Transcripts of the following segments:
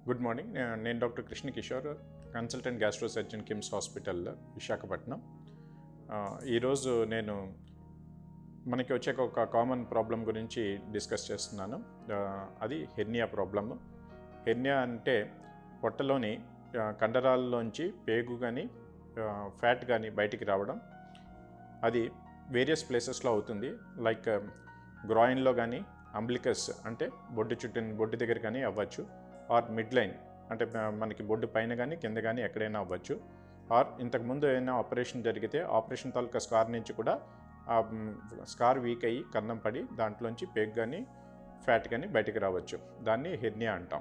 good morning నే- నేను doctor Krishna Kishore consultant gastro surgeon KIMS hospital Visakhapatnam ఆ, ఈరోజు నేను మనకి వచ్చే ఒక కామన్ ప్రాబ్లం గురించి డిస్కస్ చేస్తున్నాను ఆ, అది హెర్నియా ప్రాబ్లమ్ హెర్నియా అంటే పొట్టలోని ఆ, కండరాల్లోంచి పేగు కానీ ఫ్యాట్ కానీ బయటికి రావడం అది వేరియస్ ప్లేసెస్లో అవుతుంది లైక్ గ్రాయిన్లో కానీ అంబ్లికస్ అంటే బొడ్డు చుట్టిన బొడ్డు దగ్గర కానీ అవ్వచ్చు ఆర్ మిడ్ లైన్ అంటే మ- మనకి బొడ్డు పైన కానీ కింద కానీ ఎక్కడైనా అవ్వచ్చు ఆర్ ఇంతకుముందు ఏదైనా ఆపరేషన్ జరిగితే ఆపరేషన్ తాలూకా స్కార్ నుంచి కూడా ఆ స్కార్ వీక్ అయ్యి కన్నం పడి దాంట్లోంచి పేగ్ కానీ ఫ్యాట్ కానీ బయటికి రావచ్చు దాన్ని హెర్నియా అంటాం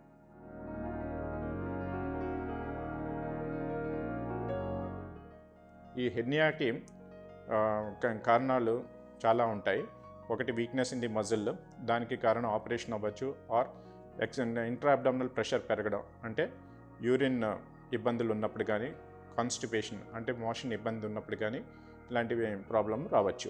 ఈ హెర్నియాకి ఆ, క- కారణాలు చాలా ఉంటాయి ఒకటి వీక్నెస్ ఇన్ ది మజిల్ దానికి కారణం ఆపరేషన్ అవ్వచ్చు or ex intra abdominal pressure పెరగడం అంటే యూరిన్ ఇబ్బందులు ఉన్నప్పుడు కానీ కాన్స్టిపేషన్ అంటే మోషన్ ఇబ్బంది ఉన్నప్పుడు కానీ ఇలాంటివి ప్రాబ్లం రావచ్చు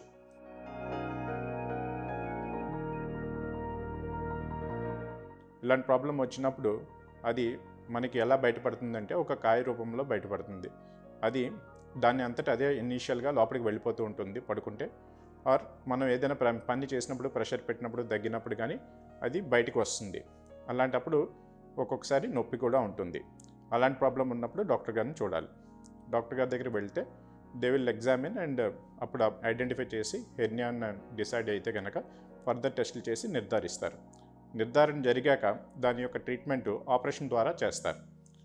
ఇలాంటి ప్రాబ్లం వచ్చినప్పుడు అది మనకి ఎలా బయటపడుతుందంటే ఒక కాయ రూపంలో బయటపడుతుంది అది దాన్ని అంతటా అదే ఇనీషియల్గా లోపలికి వెళ్ళిపోతూ ఉంటుంది పడుకుంటే ఆర్ మనం ఏదైనా ప్ర- పని చేసినప్పుడు ప్రెషర్ పెట్టినప్పుడు తగ్గినప్పుడు కానీ అది బయటికి వస్తుంది అలాంటప్పుడు ఒక్కొక్కసారి నొప్పి కూడా ఉంటుంది అలాంటి ప్రాబ్లం ఉన్నప్పుడు డాక్టర్ గారిని చూడాలి డాక్టర్ గారి దగ్గరికి వెళ్తే దే విల్ ఎగ్జామిన్ అండ్ అప్పుడు ఐడెంటిఫై చేసి హెర్నియాన్ డిసైడ్ అయితే కనుక ఫర్దర్ టెస్టులు చేసి నిర్ధారిస్తారు నిర్ధారణ జరిగాక దాని యొక్క ట్రీట్మెంట్ ఆపరేషన్ ద్వారా చేస్తారు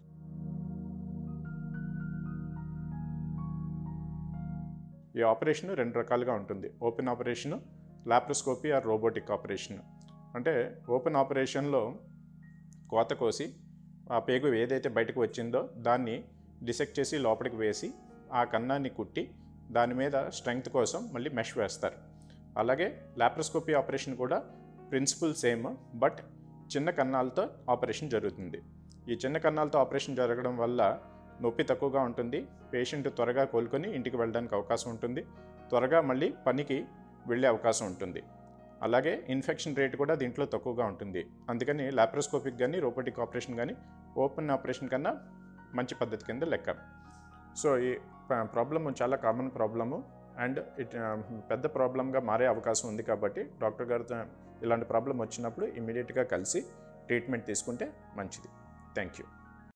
ఈ ఆపరేషన్ రెండు రకాలుగా ఉంటుంది open operation laparoscopy or robotic operation అంటే ఓపెన్ ఆపరేషన్లో కోత కోసి ఆ పేగు ఏదైతే బయటకు వచ్చిందో దాన్ని డిసెక్ట్ చేసి లోపలికి వేసి ఆ కన్నాన్ని కుట్టి దాని మీద స్ట్రెంగ్త్ కోసం మళ్ళీ మెష్ వేస్తారు అలాగే లాప్రోస్కోపీ ఆపరేషన్ కూడా ప్రిన్సిపల్ సేమ్ బట్ చిన్న కన్నాలతో ఆపరేషన్ జరుగుతుంది ఈ చిన్న కన్నాలతో ఆపరేషన్ జరగడం వల్ల నొప్పి తక్కువగా ఉంటుంది పేషెంట్ త్వరగా కోలుకొని ఇంటికి వెళ్ళడానికి అవకాశం ఉంటుంది త్వరగా మళ్ళీ పనికి వెళ్ళే అవకాశం ఉంటుంది అలాగే ఇన్ఫెక్షన్ రేట్ కూడా దీంట్లో తక్కువగా ఉంటుంది అందుకని లాప్రోస్కోపిక్ కానీ రోబోటిక్ ఆపరేషన్ కానీ ఓపెన్ ఆపరేషన్ కన్నా మంచి పద్ధతి కింద లెక్క సో ఈ ప్రాబ్లమ్ చాలా కామన్ ప్రాబ్లము అండ్ ఇట్ పెద్ద ప్రాబ్లంగా మారే అవకాశం ఉంది కాబట్టి డాక్టర్ గారితో ఇలాంటి ప్రాబ్లం వచ్చినప్పుడు ఇమీడియట్గా కలిసి ట్రీట్మెంట్ తీసుకుంటే మంచిది థ్యాంక్ యూ